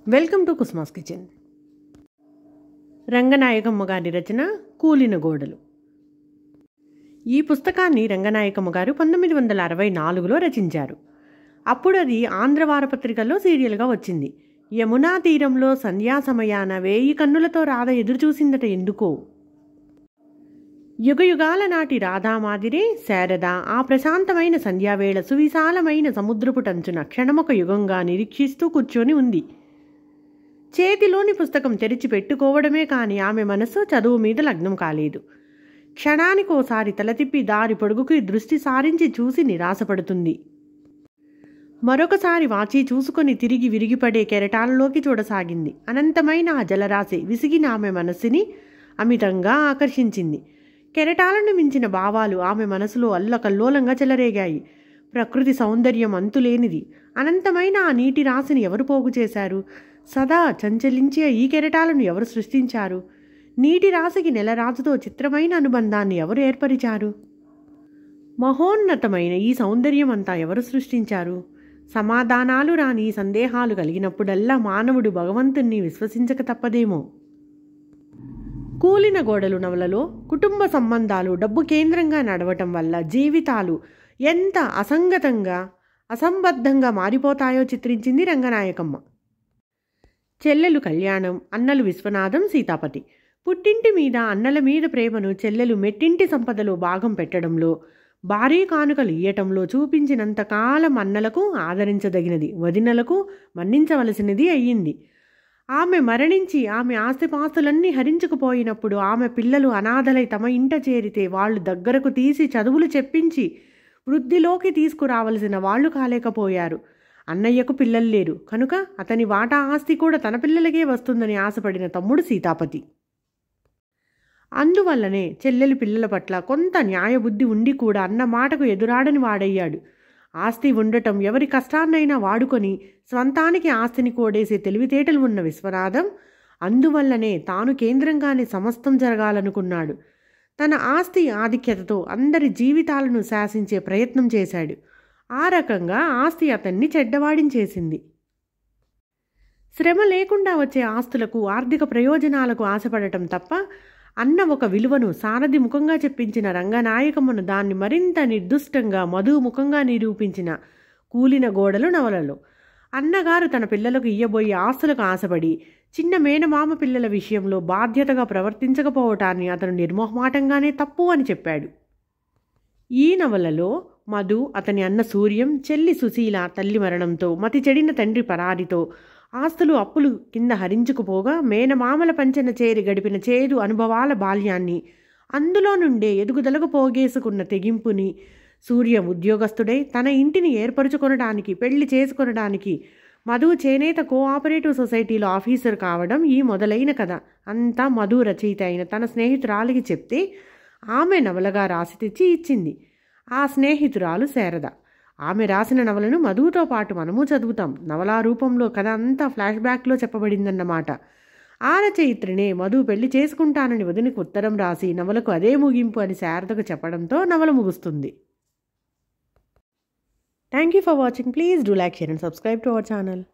welcome to Kusma's kitchen Ranganayakamma గారి రచన కూలిన గోడలు ఈ పుస్తకాన్ని రంగనాయకమ్మ గారు పంతొమ్మిది వందల అరవై నాలుగులో రచించారు అప్పుడు అది ఆంధ్ర వారపత్రికలో సీరియల్గా వచ్చింది యమునా తీరంలో సంధ్యా సమయాన వేయి కన్నులతో రాధ ఎదురుచూసిందట ఎందుకో యుగయుగాల నాటి రాధామాదిరే శారద ఆ ప్రశాంతమైన సంధ్యావేళ సువిశాలమైన సముద్రపు టంచున క్షణమొక యుగంగా నిరీక్షిస్తూ కూర్చొని ఉంది చేతిలోని పుస్తకం తెరిచి పెట్టుకోవడమే కాని ఆమె మనసు చదువు మీద లగ్నం కాలేదు క్షణానికోసారి తల తిప్పి దారి పొడుగుకి దృష్టి సారించి చూసి నిరాశపడుతుంది మరొకసారి వాచి చూసుకొని తిరిగి విరిగిపడే కెరటాలలోకి చూడసాగింది అనంతమైన ఆ జలరాశి విసిగిన ఆమె మనస్సుని అమితంగా ఆకర్షించింది కెరటాలను మించిన భావాలు ఆమె మనసులో అల్లకల్లోలంగా చెలరేగాయి ప్రకృతి సౌందర్యం అంతులేనిది అనంతమైన ఆ నీటి రాశిని ఎవరు పోగు చేశారు సదా చంచలించే ఈ కెరటాలను ఎవరు సృష్టించారు నీటి రాశికి నెలరాజుతో చిత్రమైన అనుబంధాన్ని ఎవరు ఏర్పరిచారు మహోన్నతమైన ఈ సౌందర్యం అంతా ఎవరు సృష్టించారు సమాధానాలు రాని సందేహాలు కలిగినప్పుడల్లా మానవుడు భగవంతుణ్ణి విశ్వసించక తప్పదేమో కూలిన గోడలు నవలలో కుటుంబ సంబంధాలు డబ్బు కేంద్రంగా నడవటం వల్ల జీవితాలు ఎంత అసంగతంగా అసంబద్ధంగా మారిపోతాయో చిత్రించింది రంగనాయకమ్మ చెల్లెలు కళ్యాణం అన్నలు విశ్వనాథం సీతాపతి పుట్టింటి మీద అన్నల మీద ప్రేమను చెల్లెలు మెట్టింటి సంపదలో భాగం పెట్టడంలో భారీ కానుకలు ఇయ్యటంలో చూపించినంత కాలం అన్నలకు ఆదరించదగినది వదినలకు మన్నించవలసినది అయ్యింది ఆమె మరణించి ఆమె ఆస్తిపాస్తులన్నీ హరించుకుపోయినప్పుడు ఆమె పిల్లలు అనాథలై తమ ఇంట చేరితే వాళ్ళు దగ్గరకు తీసి చదువులు చెప్పించి వృద్ధిలోకి తీసుకురావలసిన వాళ్ళు కాలేకపోయారు అన్నయ్యకు పిల్లలు లేరు కనుక అతని వాటా ఆస్తి కూడా తన పిల్లలకే వస్తుందని ఆశపడిన తమ్ముడు సీతాపతి అందువల్లనే చెల్లెలి పిల్లల పట్ల కొంత న్యాయబుద్ధి ఉండి కూడా అన్న మాటకు ఎదురాడని వాడయ్యాడు ఆస్తి ఉండటం ఎవరి కష్టాన్నైనా వాడుకొని స్వంతానికి ఆస్తిని కోడేసే తెలివితేటలు ఉన్న విశ్వనాథం అందువల్లనే తాను కేంద్రంగానే సమస్తం జరగాలనుకున్నాడు తన ఆస్తి ఆధిక్యతతో అందరి జీవితాలను శాసించే ప్రయత్నం చేశాడు ఆ రకంగా ఆస్తి అతన్ని చెడ్డవాడించేసింది శ్రమ లేకుండా వచ్చే ఆస్తులకు ఆర్థిక ప్రయోజనాలకు ఆశపడటం తప్ప అన్న ఒక విలువను సారథి ముఖంగా చెప్పించిన రంగనాయకమ్మను దాన్ని మరింత నిర్దుష్టంగా మధుముఖంగా నిరూపించిన కూలిన గోడలు నవలలో అన్నగారు తన పిల్లలకు ఇయ్యబోయే ఆస్తులకు ఆశపడి చిన్న మేనమామ పిల్లల విషయంలో బాధ్యతగా ప్రవర్తించకపోవటాన్ని అతను నిర్మోహమాటంగానే తప్పు అని చెప్పాడు ఈ నవలలో మధు అతని అన్న సూర్యం చెల్లి సుశీల తల్లి మరణంతో మతి చెడిన తండ్రి పరారితో ఆస్తులు అప్పులు కింద హరించుకుపోగా మేనమామల పంచన చేరి గడిపిన చేదు అనుభవాల బాల్యాన్ని అందులో నుండే ఎదుగుదలకు పోగేసుకున్న తెగింపుని సూర్య ఉద్యోగస్తుడై తన ఇంటిని ఏర్పరచుకొనడానికి పెళ్లి చేసుకొనడానికి మధు చేనేత కోఆపరేటివ్ సొసైటీలో ఆఫీసర్ కావడం ఈ మొదలైన కథ అంతా మధు రచయిత అయిన తన స్నేహితురాలికి చెప్తే ఆమె నవలగా రాసి తెచ్చి ఇచ్చింది ఆ స్నేహితురాలు శారద ఆమె రాసిన నవలను మధుతో పాటు మనము చదువుతాం నవలా రూపంలో కథ అంతా ఫ్లాష్ బ్యాక్లో చెప్పబడిందన్నమాట ఆ రచయిత్రినే మధు పెళ్లి చేసుకుంటానని వదినికి ఉత్తరం రాసి నవలకు అదే ముగింపు అని శారదకు చెప్పడంతో నవల ముగుస్తుంది thank you for watching please do like share and subscribe to our channel